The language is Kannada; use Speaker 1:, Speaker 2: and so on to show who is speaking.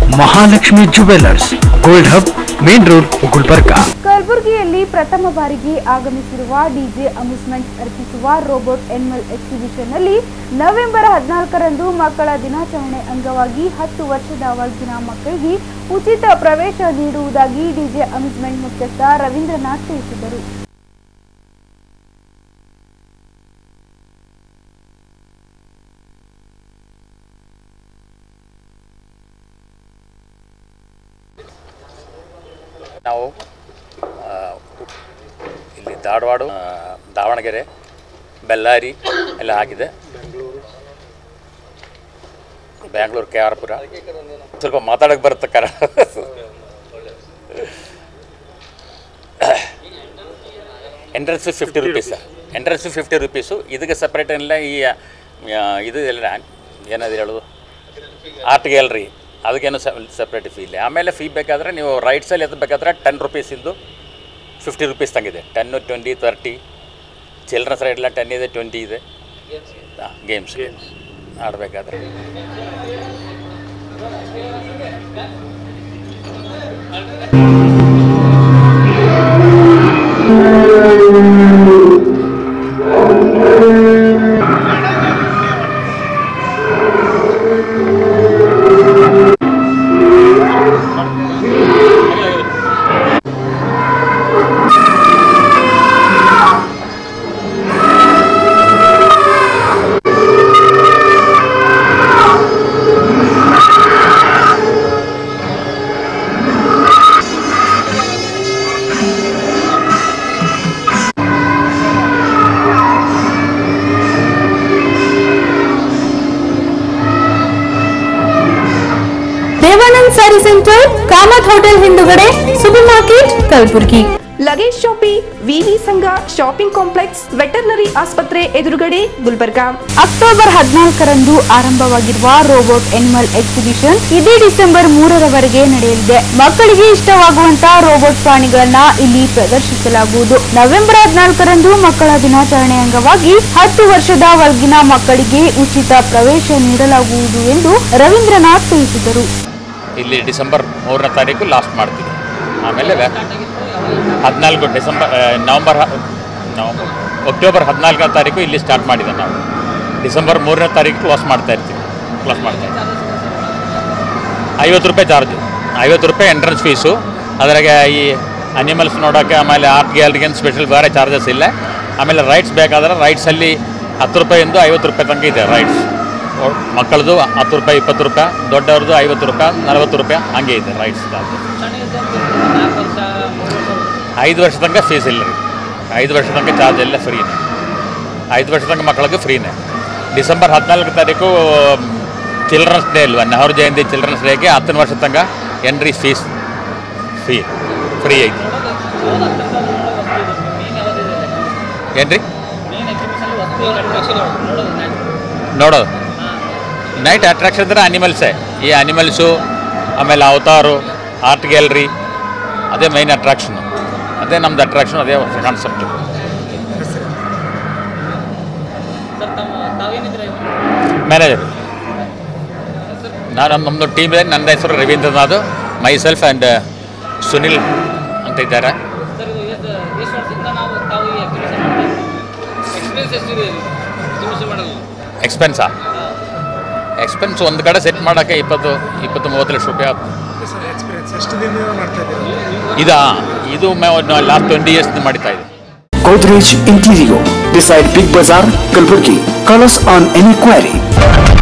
Speaker 1: Mahalakshmi jewellers gold hub main road Gulbarga
Speaker 2: ಕಲಬುರಗಿಯಲ್ಲಿ ಪ್ರಥಮ ಬಾರಿಗೆ ಆಗಮಿಸಿರುವ ಡಿಜೆ ಅಮ್ಯೂಸ್ಮೆಂಟ್ ಅರ್ಪಿಸುವ ರೋಬೋಟ್ ಎನಿಮಲ್ ಎಕ್ಸಿಬಿಷನ್ ನಲ್ಲಿ ನವೆಂಬರ್ ಹದಿನಾಲ್ಕರಂದು ಮಕ್ಕಳ ದಿನಾಚರಣೆ ಅಂಗವಾಗಿ ಹತ್ತು ವರ್ಷದ ಒಳಗಿನ ಮಕ್ಕಳಿಗೆ ಉಚಿತ ಪ್ರವೇಶ ನೀಡುವುದಾಗಿ ಡಿಜೆ ಅಮ್ಯೂಸ್ಮೆಂಟ್ ಮುಖ್ಯಸ್ಥ ರವೀಂದ್ರನಾಥ್ ತಿಳಿಸಿದರು
Speaker 3: ನಾವು ಆ, ಇಲ್ಲಿ ಧಾರವಾಡ ಆ, ದಾವಣಗೆರೆ ಬೆಳ್ಳಾರಿ ಎಲ್ಲ ಆಗಿದೆ ಬ್ಯಾಂಗ್ಳೂರು ಕೆ ಆರ್ ಪುರ ಸ್ವಲ್ಪ ಮಾತಾಡಕ್ಕೆ ಬರುತ್ತೆ Kannada entrance fifty rupees entrance fifty rupees ಇದಕ್ಕೆ ಸಪ್ರೇಟ್ ಎಲ್ಲ ಈ ಆ, ಇದು ಎಲ್ಲ ಏನದು ಹೇಳೋದು ಆರ್ಟ್ ಗ್ಯಾಲ್ರಿ ಅದಕ್ಕೇನು ಸಪ್ರೇಟ್ ಫೀ ಇಲ್ಲ ಆಮೇಲೆ ಫೀ ಬೇಕಾದರೆ ನೀವು ರೈಟ್ಸಲ್ಲಿ ಎದ್ದು ಬೇಕಾದ್ರೆ ಟೆನ್ ರುಪೀಸಿಂದು ಫಿಫ್ಟಿ ರುಪೀಸ್ ತಂಗಿದೆ ten twenty thirty children's ride ಎಲ್ಲ ಟೆನ್ ಇದೆ ಟ್ವೆಂಟಿ ಇದೆ ಗೇಮ್ಸ್ ಆಡಬೇಕಾದ್ರೆ
Speaker 2: ದೇವಾನಂದ್ ಸ್ಯಾರಿ ಸೆಂಟರ್ ಕಾಮತ್ ಹೋಟೆಲ್ ಹಿಂದುಗಡೆ supermarket Kalaburagi
Speaker 4: luggage shoppe V ಸಂಘ ಶಾಪಿಂಗ್ ಕಾಂಪ್ಲೆಕ್ಸ್ ವೆಟರ್ನರಿ ಆಸ್ಪತ್ರೆ ಎದುರುಗಡೆ ಗುಲ್ಬರ್ಗಾ
Speaker 2: ಅಕ್ಟೋಬರ್ ಹದಿನಾಲ್ಕರಂದು ಆರಂಭವಾಗಿರುವ ರೋಬೋಟ್ ಎನಿಮಲ್ ಎಕ್ಸಿಬಿಷನ್ ಇದೇ ಡಿಸೆಂಬರ್ ಮೂರರವರೆಗೆ ನಡೆಯಲಿದೆ ಮಕ್ಕಳಿಗೆ ಇಷ್ಟವಾಗುವಂತಹ ರೋಬೋಟ್ ಪ್ರಾಣಿಗಳನ್ನ ಇಲ್ಲಿ ಪ್ರದರ್ಶಿಸಲಾಗುವುದು ನವೆಂಬರ್ ಹದಿನಾಲ್ಕರಂದು ಮಕ್ಕಳ ದಿನಾಚರಣೆ ಅಂಗವಾಗಿ ಹತ್ತು ವರ್ಷದ ಒಳಗಿನ ಮಕ್ಕಳಿಗೆ ಉಚಿತ ಪ್ರವೇಶ ನೀಡಲಾಗುವುದು ಎಂದು ರವೀಂದ್ರನಾಥ್ ತಿಳಿಸಿದರು
Speaker 3: ಇಲ್ಲಿ ಡಿಸೆಂಬರ್ ಮೂರನೇ ತಾರೀಕು ಲಾಸ್ಟ್ ಮಾಡ್ತೀವಿ ಆಮೇಲೆ ವ್ಯಾ- ಹದಿನಾಲ್ಕು ಡಿಸೆಂಬರ್ ಆ, ನವಂಬರ್ ಹ- ನವಂಬರ್ ಅಕ್ಟೋಬರ್ ಹದಿನಾಲ್ಕನೇ ತಾರೀಕು ಇಲ್ಲಿ ಸ್ಟಾರ್ಟ್ ಮಾಡಿದೆ ನಾವು ಡಿಸೆಂಬರ್ ಮೂರನೇ ತಾರೀಕು ಕ್ಲಾಸ್ ಮಾಡ್ತಾ ಇರ್ತೀವಿ ಕ್ಲಾಸ್ ಮಾಡ್ತಾ ಇರ್ತೀವಿ ಐವತ್ತು ರೂಪಾಯಿ ಚಾರ್ಜು ಐವತ್ತು ರೂಪಾಯಿ ಎಂಟ್ರೆನ್ಸ್ ಫೀಸು ಅದ್ರಾಗೆ ಈ ಅನಿಮಲ್ಸ್ ನೋಡೋಕ್ಕೆ ಆಮೇಲೆ ಆರ್ಟ್ ಗ್ಯಾಲರಿಗೆ ಸ್ಪೆಷಲ್ ಬೇರೆ ಚಾರ್ಜಸ್ ಇಲ್ಲ ಆಮೇಲೆ ರೈಡ್ಸ್ ಬೇಕಾದ್ರೆ ರೈಡ್ಸಲ್ಲಿ ಹತ್ತು ರೂಪಾಯಿಂದ ಐವತ್ತು ರೂಪಾಯಿ ತನಕ ಇದೆ ರೈಡ್ಸ್ ಮಕ್ಕಳದು ಹತ್ತು ರೂಪಾಯಿ ಇಪ್ಪತ್ತು ರೂಪಾಯಿ ದೊಡ್ಡವ್ರದ್ದು ಐವತ್ತು ರೂಪಾಯಿ ನಲವತ್ತು ರೂಪಾಯಿ ಹಂಗೆ ಇದೆ ರೈಡ್ಸ್ ಚಾರ್ಜ್ ಐದು ವರ್ಷ ತನಕ ಫೀಸ್ ಇಲ್ಲ ರೀ ಐದು ವರ್ಷ ತನಕ ಚಾರ್ಜ್ ಎಲ್ಲ ಫ್ರೀನೇ ಐದು ವರ್ಷ ತನಕ ಮಕ್ಕಳಿಗೆ ಫ್ರೀನೇ ಡಿಸೆಂಬರ್ ಹದಿನಾಲ್ಕು ತಾರೀಕು ಚಿಲ್ಡ್ರನ್ಸ್ ಡೇ ಅಲ್ವಾ ನೆಹರು ಜಯಂತಿ ಚಿಲ್ಡ್ರನ್ಸ್ ಡೇಗೆ ಹತ್ತನೇ ವರ್ಷ ತನಕ ಎಂಟ್ರಿ ಫೀಸ್ ಫ್ರೀ ಫ್ರೀ ಐತಿ ಏನ್ರಿ ನೋಡೋದು ನೈಟ್ ಅಟ್ರಾಕ್ಷನ್ ಅಂದರೆ ಅನಿಮಲ್ಸೇ ಈ ಅನಿಮಲ್ಸು ಆಮೇಲೆ ಅವತಾರು ಆರ್ಟ್ ಗ್ಯಾಲರಿ ಅದೇ ಮೈನ್ ಅಟ್ರಾಕ್ಷನು ಅದೇ ನಮ್ದು ಅಟ್ರಾಕ್ಷನ್ ಅದೇ ಕಾನ್ಸೆಪ್ಟು ಮ್ಯಾನೇಜರ್ ನಾನು ನಮ್ಮದು ಟೀಮ್ ಇದೆ ನನ್ನ ಹೆಸರು Ravindranath myself and Sunil ಅಂತ ಇದ್ದಾರೆ ಎಕ್ಸ್ಪೆನ್ಸಾ ಎಕ್ಸ್ಪೆನ್ಸ್ ಒಂದು ಕಡೆ ಸೆಟ್ ಮಾಡೋಕ್ಕೆ ಇಪ್ಪತ್ತು ಇಪ್ಪತ್ತು ಮೂವತ್ತು ಲಕ್ಷ ರೂಪಾಯಿ ಆಯ್ತು ಇದಾ ಇದು ಲಾಸ್ಟ್ ಟ್ವೆಂಟಿ ಇಯರ್ಸ್ ಮಾಡ್ತಾ ಇದೆ
Speaker 1: Godrej Interior beside Big Bazaar, Kalburgi. Call us on any query.